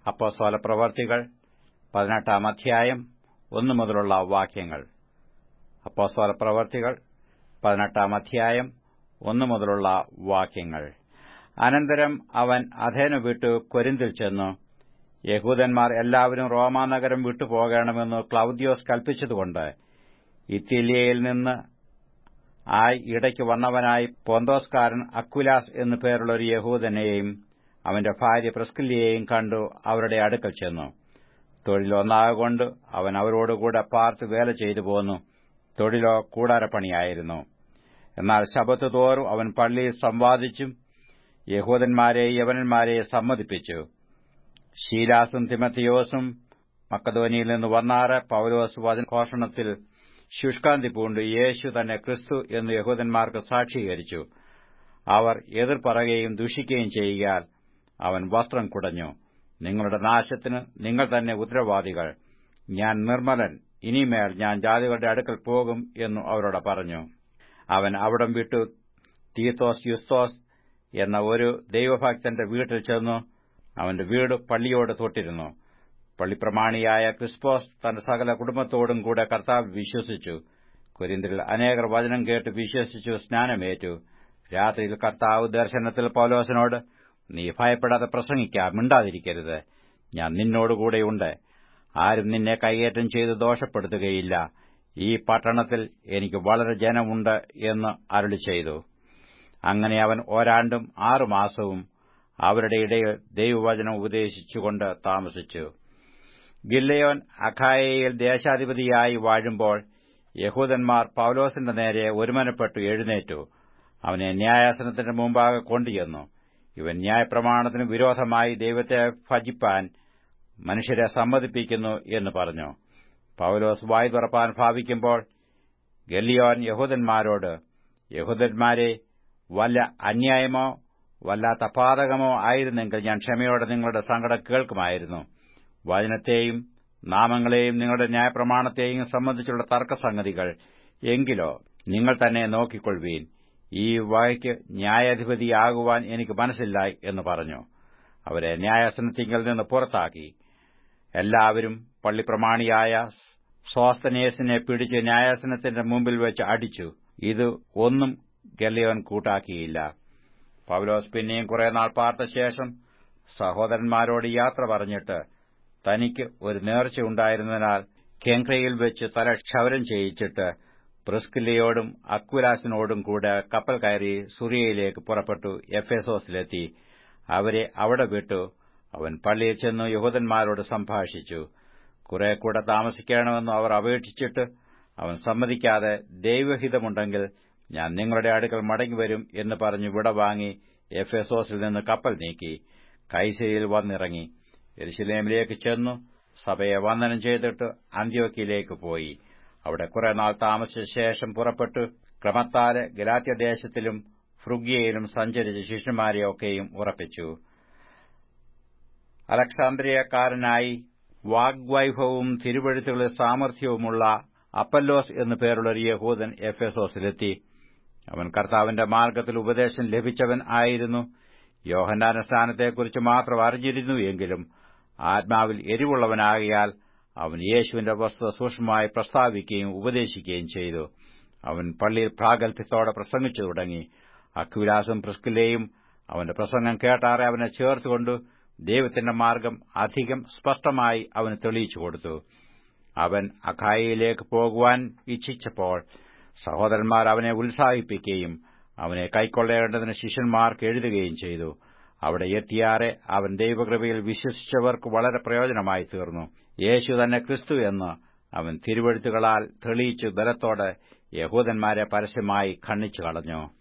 അപ്പോസ്തല പ്രവർത്തികൾ പതിനെട്ടാം അധ്യായം ഒന്നു മുതലുള്ള വാക്യങ്ങൾ അപ്പോസ്തല പ്രവർത്തികൾ പതിനെട്ടാം അധ്യായം ഒന്നു മുതലുള്ള വാക്യങ്ങൾ അനന്തരം അവൻ അധേനു വിട്ടു കൊരിന്തിൽ ചെന്നു യഹൂദന്മാർ എല്ലാവരും റോമാനഗരം വിട്ടുപോകണമെന്ന് ക്ലൌദ്യോസ് കൽപ്പിച്ചതുകൊണ്ട് ഇത്തിലിയയിൽ നിന്ന് ആയി ഇടയ്ക്ക് വന്നവനായി പോന്തോസ്കാരൻ അക്വിലാസ് എന്നു പേരുള്ള ഒരു യഹൂദനെയും അവന്റെ ഭാര്യ പ്രസ്കില്ലിയെയും കണ്ടു അവരുടെ അടുക്കൽ ചെന്നു തൊഴിലൊന്നാകൊണ്ട് അവൻ അവരോടുകൂടെ പാർത്ത് വേല ചെയ്തു പോന്നു തൊഴിലോ കൂടാരപ്പണിയായിരുന്നു എന്നാൽ ശബത്ത് തോറും അവൻ പള്ളിയിൽ സംവാദിച്ചും യഹൂദന്മാരെയും യവനന്മാരെയും സമ്മതിപ്പിച്ചു ശീലാസും തിമത്തിയോസും മക്കധോനിയിൽ നിന്ന് വന്നാറ് പൌലോസ് വചനഘോഷണത്തിൽ ശുഷ്കാന്തി പൂണ്ട് യേശു തന്നെ ക്രിസ്തു എന്ന് യഹൂദന്മാർക്ക് സാക്ഷീകരിച്ചു അവർ എതിർ പറയുകയും ദുഷിക്കുകയും ചെയ്യുകയാൽ അവൻ വസ്ത്രം കുടഞ്ഞു നിങ്ങളുടെ നാശത്തിന് നിങ്ങൾ തന്നെ ഉത്തരവാദികൾ ഞാൻ നിർമ്മലൻ ഇനിമേൽ ഞാൻ ജാതികളുടെ അടുക്കൽ പോകും എന്നു അവരോട് പറഞ്ഞു അവൻ അവിടം വിട്ടു തീത്തോസ് യുസ്തോസ് എന്ന ഒരു ദൈവഭക്തന്റെ വീട്ടിൽ ചെന്നു അവന്റെ വീട് പള്ളിയോട് തൊട്ടിരുന്നു പള്ളിപ്രമാണിയായ ക്രിസ്പോസ് തന്റെ സകല കുടുംബത്തോടും കൂടെ കർത്താവ് വിശ്വസിച്ചു കുരിന്തിൽ അനേകർ വചനം കേട്ട് വിശ്വസിച്ചു സ്നാനമേറ്റു രാത്രിയിൽ കർത്താവ് ദർശനത്തിൽ പൗലോസിനോട് നീ ഭയപ്പെടാതെ പ്രസംഗിക്കാം മിണ്ടാതിരിക്കരുത് ഞാൻ നിന്നോടുകൂടെയുണ്ട് ആരും നിന്നെ കൈയേറ്റം ചെയ്ത് ദോഷപ്പെടുത്തുകയില്ല ഈ പട്ടണത്തിൽ എനിക്ക് വളരെ ജനമുണ്ട് എന്ന് അരുളി ചെയ്തു അങ്ങനെ അവൻ ഒരാണ്ടും ആറുമാസവും അവരുടെ ഇടയിൽ ദൈവവചനം ഉപദേശിച്ചുകൊണ്ട് താമസിച്ചു ഗില്ലയോൻ അഖായയിൽ ദേശാധിപതിയായി വാഴുമ്പോൾ യഹൂദന്മാർ പൌലോസിന്റെ നേരെ ഒരുമനപ്പെട്ടു എഴുന്നേറ്റു അവനെ ന്യായാസനത്തിന്റെ മുമ്പാകെ കൊണ്ടുചെന്നു ഇവൻ ന്യായപ്രമാണത്തിന് വിരോധമായി ദൈവത്തെ ഭജിപ്പാൻ മനുഷ്യരെ സമ്മതിപ്പിക്കുന്നു എന്ന് പറഞ്ഞു പൌലോസ് വായു തുറപ്പാൻ ഭാവിക്കുമ്പോൾ ഗല്ലിയോൻ യഹൂദന്മാരോട് യഹൂദന്മാരെ വല്ല അന്യായമോ വല്ലാത്ത പാതകമോ ആയിരുന്നെങ്കിൽ ഞാൻ ക്ഷമയോടെ നിങ്ങളുടെ സങ്കടം കേൾക്കുമായിരുന്നു വചനത്തെയും നാമങ്ങളെയും നിങ്ങളുടെ ന്യായപ്രമാണത്തെയും സംബന്ധിച്ചുള്ള തർക്കസംഗതികൾ എങ്കിലോ നിങ്ങൾ തന്നെ നോക്കിക്കൊള്ളുവീൻ ഈ വകയ്ക്ക് ന്യായാധിപതിയാകുവാൻ എനിക്ക് മനസ്സില്ല എന്ന് പറഞ്ഞു അവരെ ന്യായാസനത്തിങ്കിൽ നിന്ന് പുറത്താക്കി എല്ലാവരും പള്ളിപ്രമാണിയായ സ്വാസ്തനേസിനെ പിടിച്ച് ന്യായാസനത്തിന്റെ മുമ്പിൽ വെച്ച് അടിച്ചു ഇത് ഒന്നും ഗല്ലിയോൻ കൂട്ടാക്കിയില്ല പൗലോസ് പിന്നെയും കുറെ നാൾ പാർത്ത ശേഷം സഹോദരന്മാരോട് യാത്ര പറഞ്ഞിട്ട് തനിക്ക് ഒരു നേർച്ച ഉണ്ടായിരുന്നതിനാൽ കെങ്ക്രയിൽ വെച്ച് തല ക്ഷൗരം ചെയ്യിച്ചിട്ട് പ്രിസ്കില്ലയോടും അക്വിലാസിനോടും കൂടെ കപ്പൽ കയറി സുറിയയിലേക്ക് പുറപ്പെട്ടു എഫേസോസിലെത്തി അവരെ അവിടെ വിട്ടു അവൻ പള്ളിയിൽ ചെന്നു യഹൂദന്മാരോട് സംഭാഷിച്ചു കുറെ കൂടെ താമസിക്കണമെന്ന് അവർ അപേക്ഷിച്ചിട്ട് അവൻ സമ്മതിക്കാതെ ദൈവഹിതമുണ്ടെങ്കിൽ ഞാൻ നിങ്ങളുടെ അടുക്കൽ മടങ്ങിവരും എന്ന് പറഞ്ഞു വിട വാങ്ങി എഫേസോസിൽ നിന്ന് കപ്പൽ നീക്കി കൈസരിയിൽ വന്നിറങ്ങി എരുശലേമിലേക്ക് ചെന്നു സഭയെ വന്ദനം ചെയ്തിട്ട് അന്ത്യോക്കിയിലേക്ക് പോയി അവിടെ കുറെ നാൾ താമസിച്ച ശേഷം പുറപ്പെട്ടു ക്രമത്താല് ഗലാത്യദേശത്തിലും ഫ്രുഗ്യയിലും സഞ്ചരിച്ച ശിഷ്യന്മാരെയൊക്കെയും ഉറപ്പിച്ചു അലക്സാന്ദ്രിയക്കാരനായി വാഗ്വൈഭവവും തിരുവഴുത്തുകളിൽ സാമർഥ്യവുമുള്ള അപ്പല്ലോസ് എന്നു പേരുള്ള ഒരു യഹൂദൻ എഫേസോസിലെത്തി അവൻ കർത്താവിന്റെ മാർഗ്ഗത്തിൽ ഉപദേശം ലഭിച്ചവൻ ആയിരുന്നു യോഹന്നാന സ്ഥാനത്തെക്കുറിച്ച് മാത്രം അറിഞ്ഞിരുന്നു എങ്കിലും ആത്മാവിൽ എരിവുള്ളവനാകിയാൽ അവൻ യേശുവിന്റെ വസ്തുത സൂക്ഷ്മമായി പ്രസ്താവിക്കുകയും ഉപദേശിക്കുകയും ചെയ്തു അവൻ പള്ളിയിൽ പ്രാഗൽഭ്യത്തോടെ പ്രസംഗിച്ചു തുടങ്ങി അക്വിലാസും പ്രിസ്കിലെയും അവന്റെ പ്രസംഗം കേട്ടാറെ അവനെ ചേർത്തുകൊണ്ട് ദൈവത്തിന്റെ മാർഗം അധികം സ്പഷ്ടമായി അവന് തെളിയിച്ചു കൊടുത്തു അവൻ അഖായയിലേക്ക് പോകുവാൻ ഇച്ഛിച്ചപ്പോൾ സഹോദരന്മാർ അവനെ ഉത്സാഹിപ്പിക്കുകയും അവനെ കൈക്കൊള്ളേണ്ടതിന് ശിഷ്യന്മാർക്ക് എഴുതുകയും ചെയ്തു അവിടെ എത്തിയാറെ അവൻ ദൈവകൃപയിൽ വിശ്വസിച്ചവർക്ക് വളരെ പ്രയോജനമായി തീർന്നു യേശു തന്നെ ക്രിസ്തു എന്ന് അവൻ തിരുവഴുത്തുകളാൽ തെളിയിച്ചു ബലത്തോടെ യഹൂദന്മാരെ പരസ്യമായി ഖണ്ഡിച്ചു കളഞ്ഞു